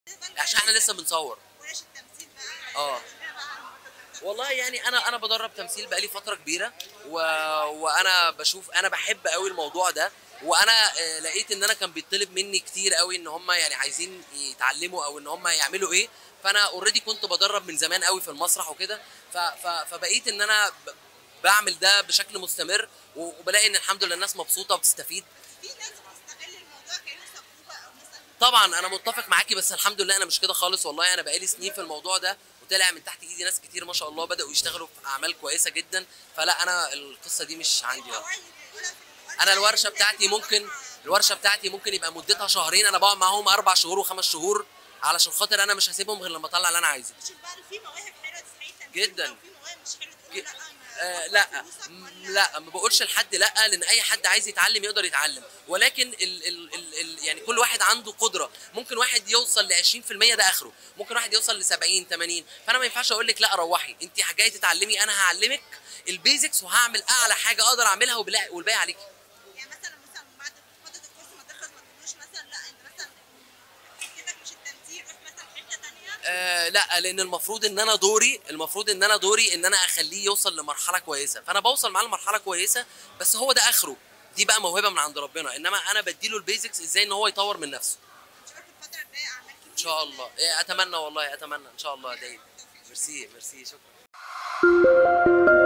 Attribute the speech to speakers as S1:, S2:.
S1: عشان احنا لسه بنصور
S2: ورش التمثيل بقى
S1: اه
S2: عندنا بقى عن التمثيل.
S1: والله يعني انا انا بدرب تمثيل بقالي فتره كبيره و... وانا بشوف انا بحب قوي الموضوع ده وانا آه، لقيت ان انا كان بيطلب مني كتير قوي ان هم يعني عايزين يتعلموا او ان هم يعملوا ايه فانا اوريدي كنت بدرب من زمان قوي في المسرح وكده ف... ف... فبقيت ان انا ب... بعمل ده بشكل مستمر و- وبلاقي ان الحمد لله الناس مبسوطه وبتستفيد
S2: في ناس بتستغل الموضوع كانه سبوبه او مثلا
S1: طبعا انا متفق معاكي بس الحمد لله انا مش كده خالص والله انا بقالي سنين في الموضوع ده وطلع من تحت ايدي ناس كتير ما شاء الله بداوا يشتغلوا في اعمال كويسه جدا فلا انا القصه دي مش عندي يعني.
S2: الأوائل بيقولها في الورشة
S1: انا الورشه
S2: إن
S1: بتاعتي ممكن الورشه بتاعتي ممكن يبقى مدتها شهرين انا بقعد معاهم اربع شهور وخمس شهور علشان خاطر انا مش هسيبهم غير لما اطلع اللي انا عايزه
S2: شوف بقى في مواهب حلوه تستحق تمثيل
S1: جدا.
S2: وفي مواهب مش حلوه تقول
S1: ج-
S2: لا ما
S1: آه
S2: وفر
S1: لا
S2: فلوسك
S1: م-
S2: ولا-
S1: لا ما بقولش لحد لا لان اي حد عايز يتعلم يقدر يتعلم ولكن ال ال ال ال يعني كل واحد عنده قدره ممكن واحد يوصل ل 20% ده اخره ممكن واحد يوصل ل 70 80 فانا ما ينفعش اقول لك لا روحي انت جايه تتعلمي انا هعلمك البيزكس وهعمل اعلى حاجه اقدر اعملها وبلا- والباقي عليكي
S2: يعني مثلا مثلا بعد فتره الكورس ما تخلص ما تقولوش مثلا لا انت مثلا حتتك مش التمثيل روح مثلا حته ثانيه
S1: آه لا لان المفروض ان انا دوري المفروض ان انا دوري ان انا اخليه يوصل لمرحله كويسه فانا بوصل معاه لمرحله كويسه بس هو ده اخره دي بقى موهبه من عند ربنا انما انا بديله البيزكس ازاي ان هو يطور من نفسه
S2: نشوفك الفتره الجايه اعمال كتير
S1: ان شاء الله إيه، اتمنى والله اتمنى ان شاء الله دايما ميرسي ميرسي شكرا